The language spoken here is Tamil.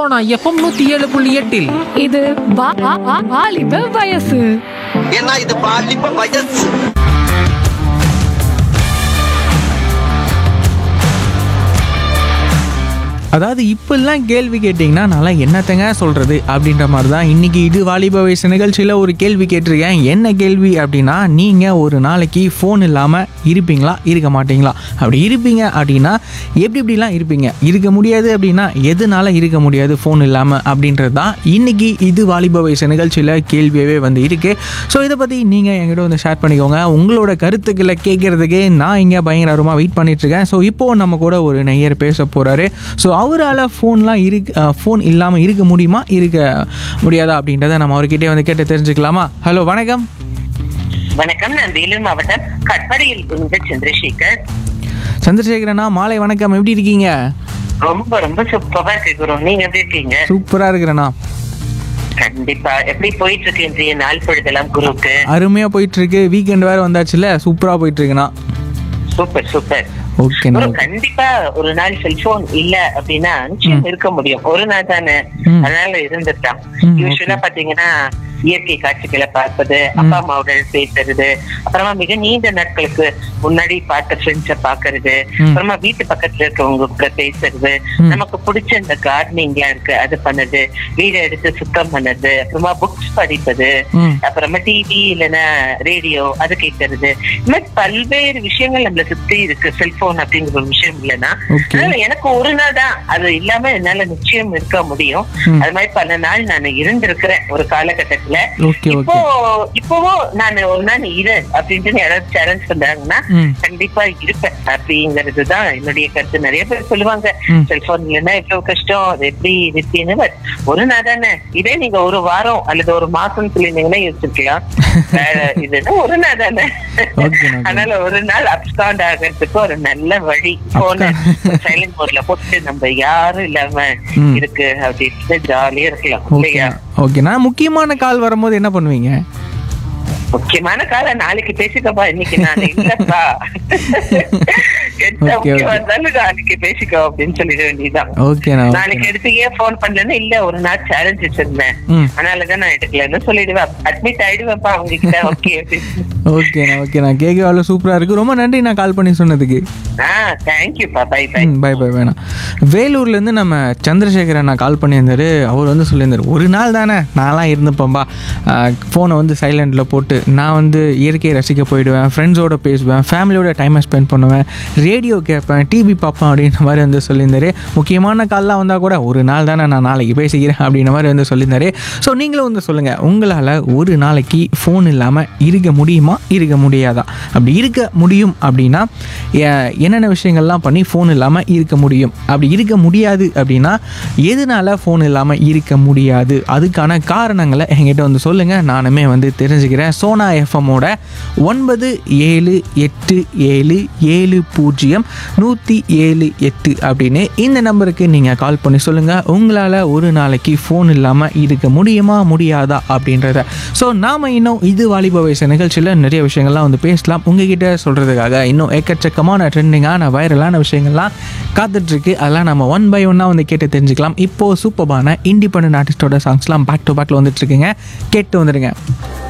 சோனா எஃப்எம் நூத்தி ஏழு புள்ளி எட்டில் இது வா- வா- வா- வாலிப வயசு ஏன்னா இது பாலிப்ப வயசு அதாவது இப்பெல்லாம் கேள்வி கேட்டிங்கன்னா நல்லா என்னத்தங்க சொல்கிறது அப்படின்ற மாதிரி தான் இன்றைக்கி இது வாலிப வயசு நிகழ்ச்சியில் ஒரு கேள்வி கேட்டிருக்கேன் என்ன கேள்வி அப்படின்னா நீங்கள் ஒரு நாளைக்கு ஃபோன் இல்லாமல் இருப்பீங்களா இருக்க மாட்டீங்களா அப்படி இருப்பீங்க அப்படின்னா எப்படி இப்படிலாம் இருப்பீங்க இருக்க முடியாது அப்படின்னா எதனால இருக்க முடியாது ஃபோன் இல்லாமல் அப்படின்றது தான் இன்றைக்கி இது வாலிப வயசு நிகழ்ச்சியில் கேள்வியாகவே வந்து இருக்குது ஸோ இதை பற்றி நீங்கள் என்கிட்ட வந்து ஷேர் பண்ணிக்கோங்க உங்களோட கருத்துக்களை கேட்குறதுக்கு நான் இங்கே பயங்கரமாக வெயிட் பண்ணிட்டுருக்கேன் ஸோ இப்போது நம்ம கூட ஒரு நெய்யர் பேச போகிறாரு ஸோ அவரால் ஃபோன்லாம் இருக்கு ஃபோன் இல்லாமல் இருக்க முடியுமா இருக்க முடியாதா அப்படின்றத நம்ம அவர்கிட்டே வந்து கேட்டு தெரிஞ்சுக்கலாமா ஹலோ வணக்கம் வணக்கம் நான் வேலூர் மாவட்டம் கட்படியில் இருந்து சந்திரசேகர் சந்திரசேகரனா மாலை வணக்கம் எப்படி இருக்கீங்க ரொம்ப ரொம்ப சூப்பரா கேக்குறோம் நீங்க எப்படி இருக்கீங்க சூப்பராக இருக்கிறேண்ணா கண்டிப்பா எப்படி போயிட்டு இருக்கு இன்றைய நாள் பொழுதெல்லாம் குருவுக்கு அருமையாக போயிட்டுருக்கு வீக்கெண்ட் வேறு வந்தாச்சுல சூப்பராக போயிட்டுருக்குண்ணா சூப்பர் சூப்பர் ஓகேண்ணா ஒரு கண்டிப்பா ஒரு நாள் செல்போன் இல்ல அப்படின்னா நிச்சயம் இருக்க முடியும் ஒரு நாள் தானே ம். அதனால இருந்துட்டான் ம், யூஸ்வலா பாத்தீங்கன்னா இயற்கை காட்சிகளை பார்ப்பது அப்பா அம்மாவுடன் பேசுறது அப்புறமா மிக நீண்ட நாட்களுக்கு முன்னாடி பார்த்த ஃப்ரெண்ட்ஸ பாக்குறது ம். அப்புறமா வீட்டு பக்கத்துல இருக்கவங்க கூட பேசுறது ம். நமக்கு பிடிச்ச இந்த கார்டனிங் எல்லாம் இருக்கு அது பண்ணது வீடை எடுத்து சுத்தம் பண்ணது அப்புறமா புக்ஸ் படிப்பது ம். அப்புறமா டிவி இல்லைன்னா ரேடியோ அது கேட்கறது இந்த மாதிரி பல்வேறு விஷயங்கள் நம்மள சுத்தி இருக்கு செல்போன் அப்படிங்கிற ஒரு விஷயம் இல்லைன்னா Okay. அதனால எனக்கு ஒரு நாள் தான் அது இல்லாம என்னால நிச்சயம் இருக்க முடியும் ம். அது மாதிரி பல நாள் நான் இருந்திருக்கிறேன் ஒரு காலகட்டத்துல ஓகே இப்போ ஓகே இப்போவும் நான் ஒரு நாள் இரு அப்படின்ட்டு யாராவது சேலஞ்ச் பண்றாங்கன்னா ம். கண்டிப்பா இருப்பேன் அப்படிங்கிறது தான் என்னுடைய கருத்து நிறைய பேர் சொல்லுவாங்க ம். செல்போன் இல்லைன்னா எவ்வளவு கஷ்டம் அது எப்படி இருப்பீன்னு பட் ஒரு நாள் தானே இதே நீங்க ஒரு வாரம் அல்லது ஒரு மாசம் சொல்லியிருந்தீங்கன்னா யோசிச்சிருக்கலாம் வேற இதுன்னா ஒரு நாள் தானே Okay, okay. அதனால ஒரு நாள் அப்ஸ்காண்ட் ஆகிறதுக்கு ஒரு நல்ல வழி போன சைலண்ட் மோட்ல போட்டு நம்ம யாரும் இல்லாம ம். இருக்கு அப்படின்ட்டு ஜாலியா இருக்கலாம் ஓகே இல்லையா ஓகேண்ணா முக்கியமான கால் வரும்போது என்ன பண்ணுவீங்க முக்கியமான காலம் நாளைக்கு பேசிக்கப்பா இன்னைக்கு நான் இல்லப்பா எந்த Okay, okay. முக்கியமா இருந்தாலும் நாளைக்கு பேசிக்கோ அப்படின்னு சொல்லிட வேண்டியதுதான் ஓகேண்ணா நாளைக்கு ஓகேண்ணா எடுத்து ஏன் போன் பண்ணலன்னு இல்ல ஒரு நாள் சேலஞ்ச் வச்சிருந்தேன் ம் அதனாலதான் நான் எடுக்கலன்னு சொல்லிடுவேன் அட்மிட் ஆயிடுவேன்ப்பா அவங்க கிட்ட ஓகே ஓகேண்ணா ஓகேண்ணா கேட்க அவ்வளோ சூப்பராக இருக்குது ரொம்ப நன்றி நான் கால் பண்ணி சொன்னதுக்கு ஆஹ் தேங்க்யூப்பா பை பை ம் பை பை வேணாம் வேலூர்லேருந்து நம்ம சந்திரசேகர் அண்ணா கால் பண்ணியிருந்தாரு அவர் வந்து சொல்லியிருந்தார் ஒரு நாள் தானே நான்லாம் இருந்துப்பேன்பா ஃபோனை வந்து சைலண்டில் போட்டு நான் வந்து இயற்கையை ரசிக்க போயிடுவேன் ஃப்ரெண்ட்ஸோட பேசுவேன் ஃபேமிலியோட டைமை ஸ்பெண்ட் பண்ணுவேன் ரேடியோ கேட்பேன் டிவி பார்ப்பேன் அப்படின்ற மாதிரி வந்து சொல்லியிருந்தாரு முக்கியமான கால்லாம் வந்தால் கூட ஒரு நாள் தானே நான் நாளைக்கு பேசிக்கிறேன் அப்படின்ற மாதிரி வந்து சொல்லியிருந்தாரு ஸோ நீங்களும் வந்து சொல்லுங்கள் உங்களால் ஒரு நாளைக்கு ஃபோன் இல்லாமல் இருக்க முடியுமா இருக்க முடியாதா அப்படி இருக்க முடியும் அப்படின்னா எ- என்னென்ன விஷயங்கள்லாம் பண்ணி ஃபோன் இல்லாமல் இருக்க முடியும் அப்படி இருக்க முடியாது அப்படின்னா எதனால ஃபோன் இல்லாமல் இருக்க முடியாது அதுக்கான காரணங்களை என்கிட்ட வந்து சொல்லுங்கள் நானுமே வந்து தெரிஞ்சுக்கிறேன் சோனா எஃப்எம்மோட ஒன்பது ஏழு எட்டு ஏழு ஏழு பூஜ்ஜியம் நூற்றி ஏழு எட்டு அப்படின்னு இந்த நம்பருக்கு நீங்கள் கால் பண்ணி சொல்லுங்கள் உங்களால் ஒரு நாளைக்கு ஃபோன் இல்லாமல் இருக்க முடியுமா முடியாதா அப்படின்றத ஸோ நாம் இன்னும் இது வாலிப வயசு நிகழ்ச்சியில் நிறைய விஷயங்கள்லாம் வந்து பேசலாம் உங்ககிட்ட சொல்கிறதுக்காக இன்னும் எக்கச்சக்கமான ட்ரெண்டிங்கான வைரலான விஷயங்கள்லாம் காத்துட்ருக்கு அதெல்லாம் நம்ம ஒன் பை ஒன்னாக வந்து கேட்டு தெரிஞ்சுக்கலாம் இப்போது சூப்பரான இண்டிபெண்ட் ஆர்டிஸ்டோட சாங்ஸ்லாம் பேக் டு பேக்கில் வந்துட்டுருக்குங்க கேட்டு வந்துடுங்க